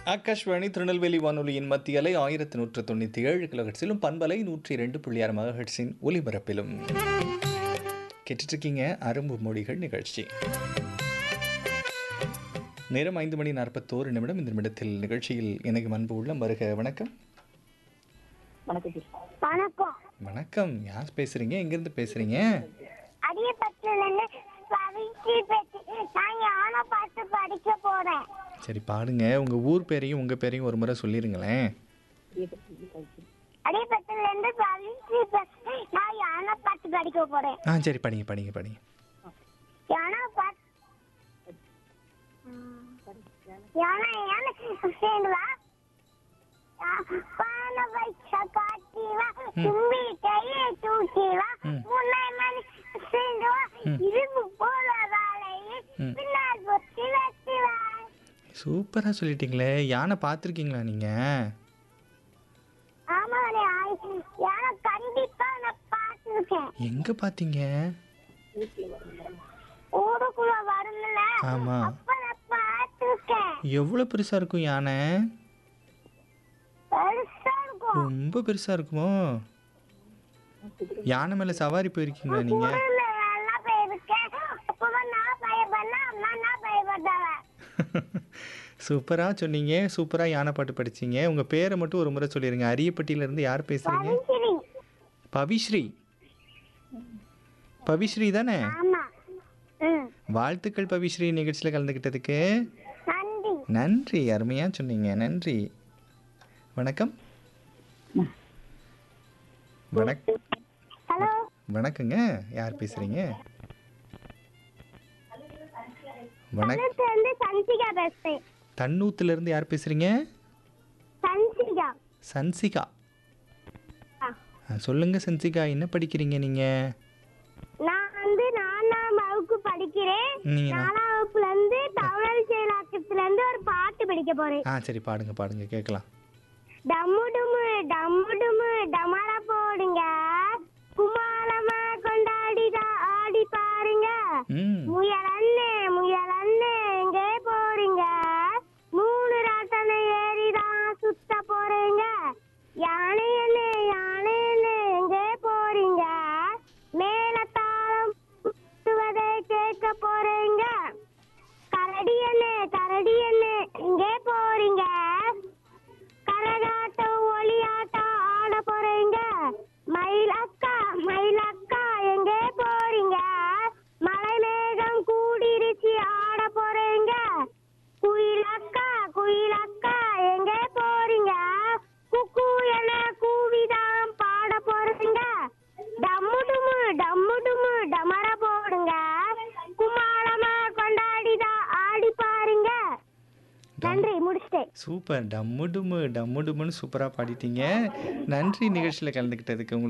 ஆகாஷ்வாணி திருநெல்வேலி வானொலியின் மத்திய அலை ஆயிரத்தி நூற்று தொண்ணூற்றி ஏழு கிலோஹெட்ஸிலும் பண்பலை நூற்றி இரண்டு புள்ளி ஆறு மகஹெட்ஸின் ஒலிபரப்பிலும் கேட்டுட்ருக்கீங்க அரும்பு மொழிகள் நிகழ்ச்சி நேரம் ஐந்து மணி நாற்பத்தோரு நிமிடம் இந்த நிமிடத்தில் நிகழ்ச்சியில் எனக்கு அன்பு உள்ள வருக வணக்கம் வணக்கம் ஜி. வணக்கம் வணக்கம் யார் பேசுறீங்க எங்கேருந்து பேசுறீங்க அடியப்பட்டுல இருந்து பவிச்சி பேச்சு நான் யானை பார்த்து படிக்க போறேன் சரி பாடுங்க உங்கள் ஊர் பேரையும் உங்கள் பேரையும் ஒரு முறை சொல்லிடுங்களேன் அடியப்பட்டுல இருந்து பவிச்சி பேச்சு நான் யானை பார்த்து படிக்க போறேன் ஆ சரி படிங்க படிங்க படிங்க யானை பார்த்து யானை யானை சேர்ந்து வா பானை வைச்ச காட்டி வா தும்பி கையை தூக்கி வா ம். முன்னை மணி சேர்ந்து வா ம். இரும்பு போல வாழையில் ம். பின்னால் பொத்தி வச்சு வா சூப்பராக சொல்லிட்டீங்களே யானை பார்த்துருக்கீங்களா நீங்கள் ஆமாண்ணே யானை கண்டிப்பா நான் பார்த்துருக்கேன் எங்கே பார்த்தீங்க ஊருக்குள்ள வரும்ல ஆமாம் அப்ப நான் பார்த்துருக்கேன் எவ்வளோ பெருசாக இருக்கும் யானை பெருசா இருக்கும் ரொம்ப பெருசாக இருக்குமோ யானை மேலே சவாரி போயிருக்கீங்களா நீங்கள் ஊர்ல எல்லாம் போயிருக்கேன் அப்பதான் நான் பயப்படல அம்மா நான் பயப்பட்டவன் சூப்பராக சொன்னீங்க சூப்பராக யானை பாட்டு படிச்சீங்க உங்கள் பேரை மட்டும் ஒரு முறை சொல்லிடுங்க அரியப்பட்டியிலேருந்து யார் பேசுகிறீங்க சரி பவிஸ்ரீ பவிஸ்ரீ தானே ஆமா ம் வாழ்த்துக்கள் பவிஸ்ரீ நிகழ்ச்சியில் கலந்துக்கிட்டதுக்கு நன்றி நன்றி அருமையாக சொன்னீங்க நன்றி வணக்கம் வணக் ஹலோ வணக்கங்க யார் பேசுகிறீங்க வணக் பக்கத்துல இருந்து சன்சிகா பேசுறேன் தன்னூத்துலேருந்து யார் பேசுகிறீங்க சன்சிகா சன்சிகா ஆ. ஆ, சொல்லுங்க சன்சிகா என்ன படிக்கிறீங்க நீங்கள் நான் வந்து நாலாம் வகுப்பு படிக்கிறேன் நீங்கள் நாலாம் வகுப்புல இருந்து தமிழ் செயலாக்கத்துல இருந்து ஒரு பாட்டு படிக்க போறேன் ஆ சரி பாடுங்க பாடுங்க கேட்கலாம் டம்மு டுமு டம்மு டுமு டமர போடுங்க குமாரமா கொண்டாடி ஆடி பாருங்க ம் முயல் அண்ணே முயல் அண்ணே எங்கே போறீங்க மூணு ராட்டனை ஏறிதான் சுத்த போறீங்க யானை அண்ணே யானை அண்ணே எங்கே போறீங்க மேல தாளம் சுத்துவதை கேட்க போறீங்க கரடி அண்ணே கரடி அண்ணே எங்கே போறீங்க கரகாட்டம் ஒளியாட்டம் ஆட போறீங்க மயில் அக்கா மயில் அக்கா எங்கே போறீங்க மலை மேகம் கூடிருச்சு ஆட போறீங்க குயில் அக்கா குயில் அக்கா எங்கே போறீங்க குக்கு என கூவிதான் பாட போறீங்க டம்மு டுமு டம்மு டுமு டமர போடுங்க குமாரமா கொண்டாடிதான் ஆடி பாருங்க நன்றி முடிச்சிட்டேன் சூப்பர் டம்மு டும்மு டம்மு டும்முன்னு சூப்பராக பாடிட்டீங்க நன்றி நிகழ்ச்சியில் கலந்துக்கிட்டதுக்கு உங்களுக்கு